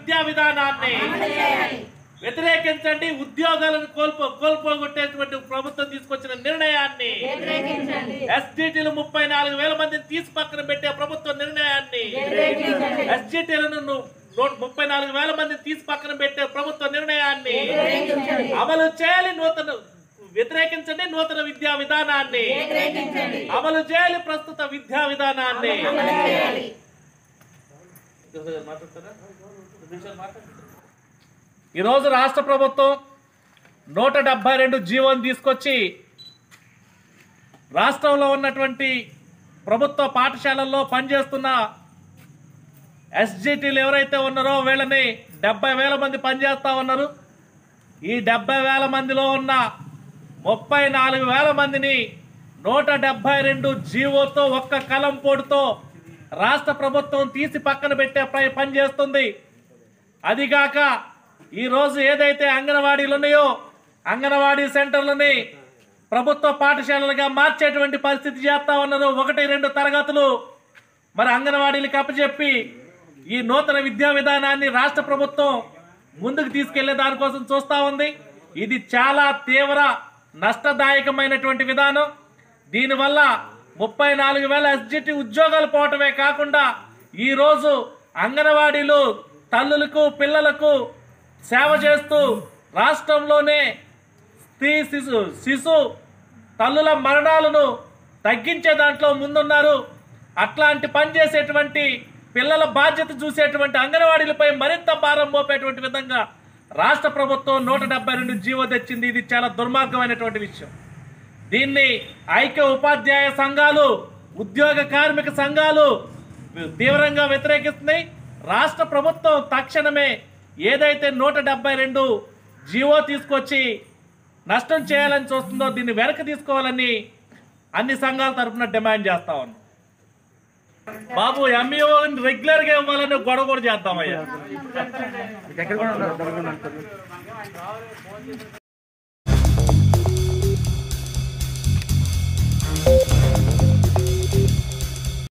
విద్యా విధానాన్ని వ్యతిరేకించండి ఉద్యోగాలను కోల్పో కోల్పోగొట్టేటువంటి ప్రభుత్వం తీసుకొచ్చిన నిర్ణయాన్ని ఎస్జిటీలు ముప్పై నాలుగు వేల మందిని తీసి పక్కన పెట్టే ప్రభుత్వ నిర్ణయాన్ని ఎస్జిటీలను ముప్పై నాలుగు వేల మందిని తీసి పక్కన పెట్టే ప్రభుత్వ నిర్ణయాన్ని అమలు చేయాలి నూతన వ్యతిరేకించండి నూతన విద్యా విధానాన్ని అమలు చేయాలి ప్రస్తుత విద్యా విధానాన్ని మాట్లాడతారా నిమిషాలు మాట్లాడతారా? ఈరోజు రాష్ట్ర ప్రభుత్వం నూట డెబ్బై రెండు జీవోని తీసుకొచ్చి రాష్ట్రంలో ఉన్నటువంటి ప్రభుత్వ పాఠశాలల్లో పనిచేస్తున్న ఎస్జిటీలు ఎవరైతే ఉన్నారో వీళ్ళని డెబ్బై వేల మంది పనిచేస్తా ఉన్నారు ఈ డెబ్బై వేల మందిలో ఉన్న ముప్పై నాలుగు వేల మందిని నూట డెబ్బై రెండు జీవోతో ఒక్క కలం పోటుతో రాష్ట్ర ప్రభుత్వం తీసి పక్కన పెట్టే ప- పని చేస్తుంది అదిగాక ఈరోజు ఏదైతే అంగన్వాడీలు ఉన్నాయో అంగన్వాడీ సెంటర్లని ప్రభుత్వ పాఠశాలలుగా మార్చేటువంటి పరిస్థితి చేస్తా ఉన్నారు ఒకటి రెండు తరగతులు మరి అంగన్వాడీలకు అప్పచెప్పి ఈ నూతన విద్యా విధానాన్ని రాష్ట్ర ప్రభుత్వం ముందుకు తీసుకెళ్లే దానికోసం చూస్తా ఉంది ఇది చాలా తీవ్ర నష్టదాయకమైనటువంటి విధానం దీనివల్ల ముప్పై నాలుగు వేల ఎస్జిటి ఉద్యోగాలు పోవటమే కాకుండా ఈ రోజు అంగన్వాడీలు తల్లులకు పిల్లలకు సేవ చేస్తూ రాష్ట్రంలోనే స్త్రీ శిశు శిశు తల్లుల మరణాలను తగ్గించే దాంట్లో ముందున్నారు అట్లాంటి పని చేసేటువంటి పిల్లల బాధ్యత చూసేటువంటి అంగన్వాడీలపై మరింత భారం మోపేటువంటి విధంగా రాష్ట్ర ప్రభుత్వం నూట డెబ్బై రెండు జీవో తెచ్చింది ఇది చాలా దుర్మార్గమైనటువంటి విషయం దీన్ని ఐక్య ఉపాధ్యాయ సంఘాలు ఉద్యోగ కార్మిక సంఘాలు తీవ్రంగా వ్యతిరేకిస్తున్నాయి రాష్ట్ర ప్రభుత్వం తక్షణమే ఏదైతే నూట డెబ్బై రెండు జీవో తీసుకొచ్చి నష్టం చేయాలని చూస్తుందో దీన్ని వెనక్కి తీసుకోవాలని అన్ని సంఘాల తరఫున డిమాండ్ చేస్తా ఉన్నాం బాబు ఎంఈఓ రెగ్యులర్ గా ఇవ్వాలని గొడవ కూడా చేద్దామయ్యా